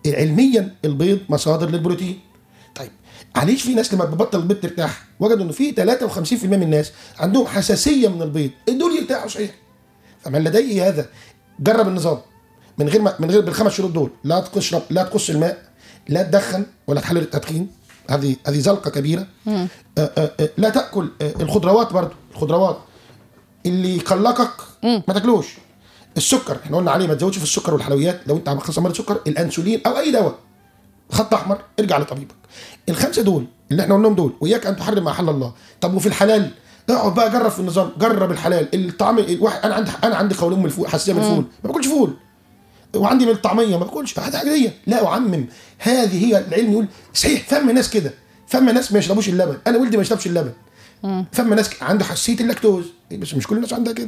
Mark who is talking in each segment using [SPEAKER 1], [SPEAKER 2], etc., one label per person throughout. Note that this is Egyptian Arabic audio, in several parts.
[SPEAKER 1] علميا البيض مصادر للبروتين طيب معلش في ناس لما بتبطل البيض ترتاح وجدوا ان في 53% من الناس عندهم حساسيه من البيض دول يرتاحوا صحيح فمن لديه هذا جرب النظام من غير ما من غير بالخمس شروط دول لا تشرب لا تقص الماء لا تدخن ولا تحلل التدخين هذه هذه زلقه كبيره آه آه آه لا تاكل آه الخضروات برضو الخضروات اللي يقلقك ما تاكلوش السكر احنا قلنا عليه ما تزودش في السكر والحلويات لو انت خلاص مريض سكر الانسولين او اي دواء خط احمر ارجع لطبيبك الخمسه دول اللي احنا قلناهم دول وياك ان تحرم ما احل الله طب وفي الحلال اقعد بقى جرب في النظام جرب الحلال الطعم الواحد انا عندي انا عندي قولون من الفول حساسيه من الفول ما باكلش فول وعندي من الطعميه ما باكلش هذه حاجه دي لا اعمم هذه هي العلم يقول صحيح فم ناس كده فم ناس ما يشربوش اللبن انا ولدي ما يشربش اللبن فم ناس عنده حساسيه اللاكتوز بس مش كل الناس عندها كده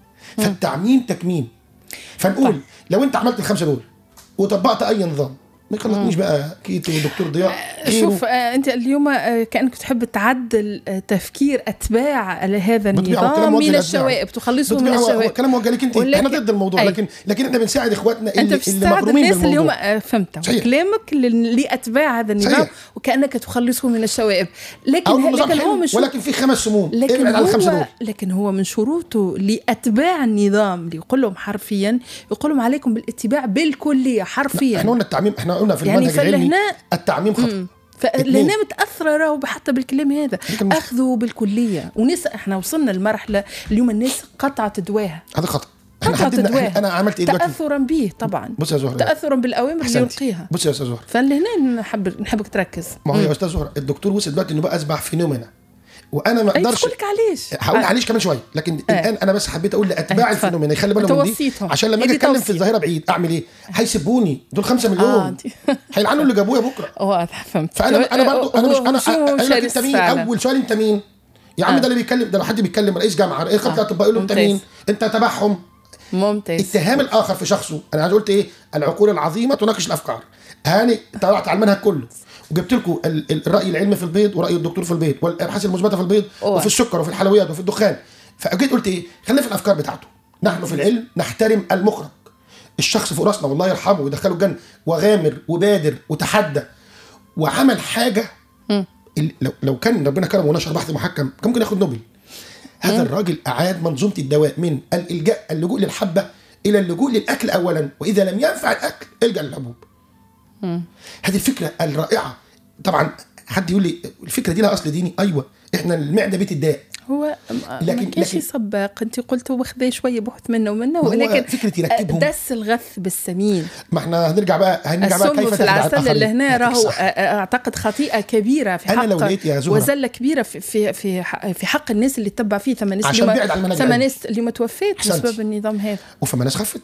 [SPEAKER 1] فالتعميم تكميم فنقول
[SPEAKER 2] طيب.
[SPEAKER 1] لو انت عملت الخمسه دول وطبقت اي نظام ما يخلطنيش بقى كيتو ودكتور ضياء غيره.
[SPEAKER 2] شوف آه، انت اليوم آه، كانك تحب تعدل آه، تفكير اتباع هذا
[SPEAKER 1] بتبيعه
[SPEAKER 2] النظام
[SPEAKER 1] كلام موجه
[SPEAKER 2] من
[SPEAKER 1] للأتباع.
[SPEAKER 2] الشوائب تخلصهم من
[SPEAKER 1] بتبيعه- هو
[SPEAKER 2] الشوائب
[SPEAKER 1] كلام موجه لك انت
[SPEAKER 2] ولكن-
[SPEAKER 1] احنا ضد الموضوع
[SPEAKER 2] أي.
[SPEAKER 1] لكن لكن احنا بنساعد اخواتنا
[SPEAKER 2] انت
[SPEAKER 1] اللي,
[SPEAKER 2] باش
[SPEAKER 1] اللي
[SPEAKER 2] تساعد
[SPEAKER 1] مبرومين
[SPEAKER 2] الناس اللي هم
[SPEAKER 1] بالموضوع
[SPEAKER 2] آه، فهمت
[SPEAKER 1] صحيح.
[SPEAKER 2] كلامك لل- لاتباع هذا النظام
[SPEAKER 1] صحيح.
[SPEAKER 2] وكانك تخلصهم من الشوائب لكن
[SPEAKER 1] او
[SPEAKER 2] ه-
[SPEAKER 1] النظام
[SPEAKER 2] لكن هو
[SPEAKER 1] حلو
[SPEAKER 2] مش
[SPEAKER 1] ولكن في خمس سموم
[SPEAKER 2] لكن
[SPEAKER 1] ابعد عن الخمسه دول
[SPEAKER 2] هو لكن هو من شروطه لاتباع النظام اللي يقول لهم حرفيا يقول لهم عليكم بالاتباع بالكليه حرفيا
[SPEAKER 1] احنا قلنا التعميم احنا قلنا في
[SPEAKER 2] يعني
[SPEAKER 1] المنهج العلمي
[SPEAKER 2] فلهنا-
[SPEAKER 1] التعميم خطا
[SPEAKER 2] فلهنا متاثره راهو حتى بالكلام هذا
[SPEAKER 1] لكن مش-
[SPEAKER 2] اخذوا بالكليه وناس احنا وصلنا لمرحله اليوم الناس قطعت دواها
[SPEAKER 1] هذا خطا احنا
[SPEAKER 2] قطعت
[SPEAKER 1] حددنا
[SPEAKER 2] دواها
[SPEAKER 1] احنا- انا عملت ايه دلوقتي
[SPEAKER 2] تاثرا به طبعا
[SPEAKER 1] بص يا زهره
[SPEAKER 2] تاثرا بالاوامر اللي
[SPEAKER 1] أحسنتي.
[SPEAKER 2] يلقيها
[SPEAKER 1] بص يا استاذ زهره
[SPEAKER 2] فلهنا نحب نحبك تركز
[SPEAKER 1] ما هو يا استاذ زهره الدكتور وصل دلوقتي انه بقى اصبح فينومينا وانا ما
[SPEAKER 2] اي
[SPEAKER 1] اقدرش
[SPEAKER 2] تقول لك علاش
[SPEAKER 1] هقول عليش كمان شويه لكن
[SPEAKER 2] آه.
[SPEAKER 1] الان انا بس حبيت اقول لاتباع
[SPEAKER 2] آه، اتفضل.
[SPEAKER 1] الفينومينا يخلي بالهم من دي
[SPEAKER 2] توصيتهم.
[SPEAKER 1] عشان لما
[SPEAKER 2] هي
[SPEAKER 1] اجي
[SPEAKER 2] دي
[SPEAKER 1] اتكلم في
[SPEAKER 2] توصية.
[SPEAKER 1] الظاهره بعيد اعمل ايه؟ هيسبوني دول خمسة مليون
[SPEAKER 2] آه، دي.
[SPEAKER 1] هيلعنوا اللي جابويا بكره
[SPEAKER 2] واضح فهمت
[SPEAKER 1] فانا انا برضو انا مش
[SPEAKER 2] هو
[SPEAKER 1] انا
[SPEAKER 2] شو
[SPEAKER 1] اقول لك
[SPEAKER 2] شرس
[SPEAKER 1] انت مين
[SPEAKER 2] فعلاً.
[SPEAKER 1] اول سؤال انت مين؟ يا عم
[SPEAKER 2] آه.
[SPEAKER 1] ده اللي بيتكلم ده لو حد بيتكلم رئيس جامعه رئيس قبل
[SPEAKER 2] آه.
[SPEAKER 1] الاطباء يقول له انت
[SPEAKER 2] ممتاز.
[SPEAKER 1] مين؟ انت تبعهم
[SPEAKER 2] ممتاز
[SPEAKER 1] اتهام الاخر في شخصه انا عايز قلت ايه العقول العظيمه تناقش الافكار هاني طلعت على المنهج كله وجبت لكم ال- ال- الراي العلمي في البيض وراي الدكتور في البيض والابحاث المثبته في البيض
[SPEAKER 2] أوه.
[SPEAKER 1] وفي السكر وفي الحلويات وفي الدخان فجيت قلت ايه خلينا في الافكار بتاعته نحن في العلم نحترم المخرج الشخص فوق راسنا والله يرحمه ويدخله الجنه وغامر وبادر وتحدى وعمل حاجه ال- لو لو كان ربنا كرمه ونشر بحث محكم كان ممكن ياخد نوبل هذا الراجل اعاد منظومه الدواء من الالجاء اللجوء للحبه الى اللجوء للاكل اولا واذا لم ينفع الاكل الجا للحبوب هذه الفكره الرائعه طبعا حد يقول لي الفكره دي لها اصل ديني ايوه احنا المعده بيت الداء
[SPEAKER 2] هو
[SPEAKER 1] لكن-
[SPEAKER 2] لكن كانش
[SPEAKER 1] لكن-
[SPEAKER 2] سباق انت قلت واخذ شويه بحث منه ومنه
[SPEAKER 1] ما هو
[SPEAKER 2] ولكن
[SPEAKER 1] فكرة يركبهم.
[SPEAKER 2] دس الغث بالسمين
[SPEAKER 1] ما احنا هنرجع بقى هنرجع بقى
[SPEAKER 2] السم
[SPEAKER 1] كيف
[SPEAKER 2] في
[SPEAKER 1] تخدع
[SPEAKER 2] العسل
[SPEAKER 1] الآخرين.
[SPEAKER 2] اللي هنا
[SPEAKER 1] يعطيك
[SPEAKER 2] راهو
[SPEAKER 1] الصحة.
[SPEAKER 2] آه، آه، اعتقد خطيئه كبيره في
[SPEAKER 1] أنا
[SPEAKER 2] حق
[SPEAKER 1] لو لقيت يا زهرة.
[SPEAKER 2] وزله كبيره في في في حق- في حق الناس اللي تتبع فيه ثمان ناس
[SPEAKER 1] عشان
[SPEAKER 2] اللي ما-
[SPEAKER 1] بعد عن المنهج
[SPEAKER 2] ثمان
[SPEAKER 1] العلمي.
[SPEAKER 2] ناس اللي ما توفيت
[SPEAKER 1] أحسنت.
[SPEAKER 2] بسبب النظام هذا
[SPEAKER 1] وفما ناس خفت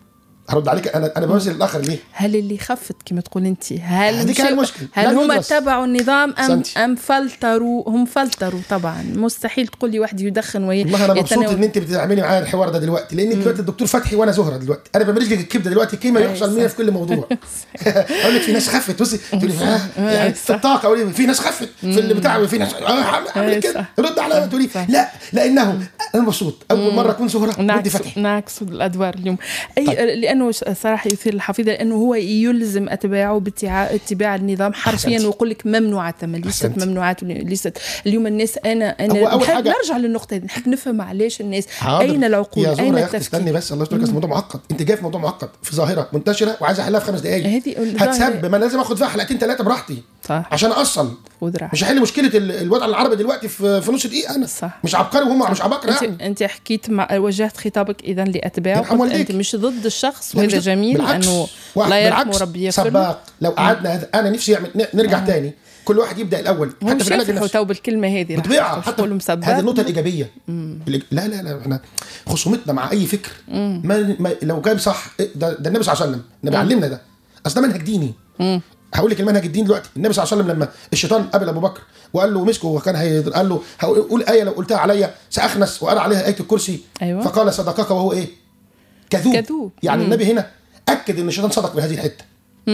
[SPEAKER 1] هرد عليك انا انا بمثل الاخر ليه؟
[SPEAKER 2] هل اللي خفت كما تقول انت هل
[SPEAKER 1] هذيك
[SPEAKER 2] مشوا-
[SPEAKER 1] هي المشكلة.
[SPEAKER 2] هل
[SPEAKER 1] لم
[SPEAKER 2] هم
[SPEAKER 1] يدرس.
[SPEAKER 2] تبعوا النظام ام
[SPEAKER 1] أحسنتي.
[SPEAKER 2] ام فلتروا هم فلتروا طبعا مستحيل تقول لي واحد يدخن وي
[SPEAKER 1] والله انا مبسوط
[SPEAKER 2] يتناول-
[SPEAKER 1] ان انت بتعملي معايا الحوار ده دلوقتي لان دلوقتي الدكتور فتحي وانا زهره دلوقتي انا بمرج لك الكبده دلوقتي كما
[SPEAKER 2] أي
[SPEAKER 1] يحصل
[SPEAKER 2] صح.
[SPEAKER 1] منها في كل موضوع اقول لك في ناس خفت بصي تقول لي آه، يعني
[SPEAKER 2] أي
[SPEAKER 1] في
[SPEAKER 2] صح.
[SPEAKER 1] الطاقه اقول لك في ناس خفت في اللي بتاع في ناس اه اعمل
[SPEAKER 2] أي
[SPEAKER 1] كده
[SPEAKER 2] صح.
[SPEAKER 1] رد عليا تقولي
[SPEAKER 2] صح.
[SPEAKER 1] لا لانه انا مبسوط اول مره اكون زهره وانت
[SPEAKER 2] نعكس
[SPEAKER 1] فتحي
[SPEAKER 2] نعكس الادوار اليوم اي
[SPEAKER 1] طيب.
[SPEAKER 2] لانه صراحه يثير الحفيظه لانه هو يلزم اتباعه باتباع اتباع النظام حرفيا
[SPEAKER 1] أحسنتي.
[SPEAKER 2] ويقول لك ممنوعات ليست
[SPEAKER 1] أحسنتي.
[SPEAKER 2] ممنوعات ليست اليوم الناس انا انا
[SPEAKER 1] هو أول
[SPEAKER 2] نحب
[SPEAKER 1] حاجة-
[SPEAKER 2] نرجع للنقطه دي نحب نفهم علاش الناس
[SPEAKER 1] حاضر.
[SPEAKER 2] اين العقول
[SPEAKER 1] يا زهره
[SPEAKER 2] اين
[SPEAKER 1] يا اختي
[SPEAKER 2] التفكير
[SPEAKER 1] استني بس الله يسترك أصل الموضوع معقد انت جاي في موضوع معقد في ظاهره منتشره وعايز احلها في خمس دقائق
[SPEAKER 2] هذه
[SPEAKER 1] هتسب ما أنا لازم اخد فيها حلقتين ثلاثه براحتي
[SPEAKER 2] صح
[SPEAKER 1] عشان اصل
[SPEAKER 2] خذ راحتك
[SPEAKER 1] مش هحل مشكله ال- الوضع العربي دلوقتي في في نص دقيقه انا
[SPEAKER 2] صح.
[SPEAKER 1] مش عبقري وهم مش عباقره يعني
[SPEAKER 2] انت انت حكيت مع وجهت خطابك اذا لاتباعه
[SPEAKER 1] يرحم
[SPEAKER 2] قلت
[SPEAKER 1] والديك.
[SPEAKER 2] انت مش ضد الشخص
[SPEAKER 1] لا، مش
[SPEAKER 2] وهذا
[SPEAKER 1] ضد-
[SPEAKER 2] جميل
[SPEAKER 1] بالعكس.
[SPEAKER 2] انه
[SPEAKER 1] واحد-
[SPEAKER 2] لا يرحم
[SPEAKER 1] بالعكس،
[SPEAKER 2] ربي يغفر له.
[SPEAKER 1] سباق لو قعدنا هذا انا نفسي يعمل ن- نرجع تاني كل واحد يبدا الاول
[SPEAKER 2] هم
[SPEAKER 1] حتى في العلاج
[SPEAKER 2] شافوا
[SPEAKER 1] النفسي
[SPEAKER 2] تو بالكلمه هذه راح
[SPEAKER 1] بطبيعه حتى
[SPEAKER 2] تقولوا مسبب
[SPEAKER 1] هذه النقطه الايجابيه الإيج- لا لا لا احنا خصومتنا مع اي فكر ما, ما لو كان صح إيه، ده, ده النبي صلى الله عليه وسلم النبي علمنا ده اصل ده منهج ديني هقول لك المنهج الديني دلوقتي النبي صلى الله عليه وسلم لما الشيطان قابل ابو بكر وقال له مسكه وكان هي قال له هقول ايه لو قلتها عليا ساخنس وقال عليها ايه الكرسي
[SPEAKER 2] أيوة.
[SPEAKER 1] فقال صدقك وهو ايه كذوب
[SPEAKER 2] كذوب.
[SPEAKER 1] يعني
[SPEAKER 2] مم.
[SPEAKER 1] النبي هنا اكد ان الشيطان صدق في هذه الحته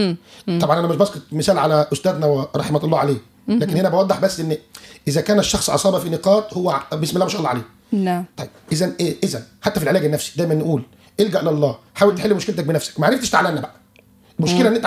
[SPEAKER 1] طبعا انا مش بسقط مثال على استاذنا ورحمه الله عليه لكن هنا بوضح بس ان اذا كان الشخص اصاب في نقاط هو بسم الله ما شاء الله عليه
[SPEAKER 2] نعم
[SPEAKER 1] طيب اذا ايه اذا حتى في العلاج النفسي دايما نقول الجا لله حاول تحل مشكلتك بنفسك ما عرفتش تعالى لنا بقى المشكله ان انت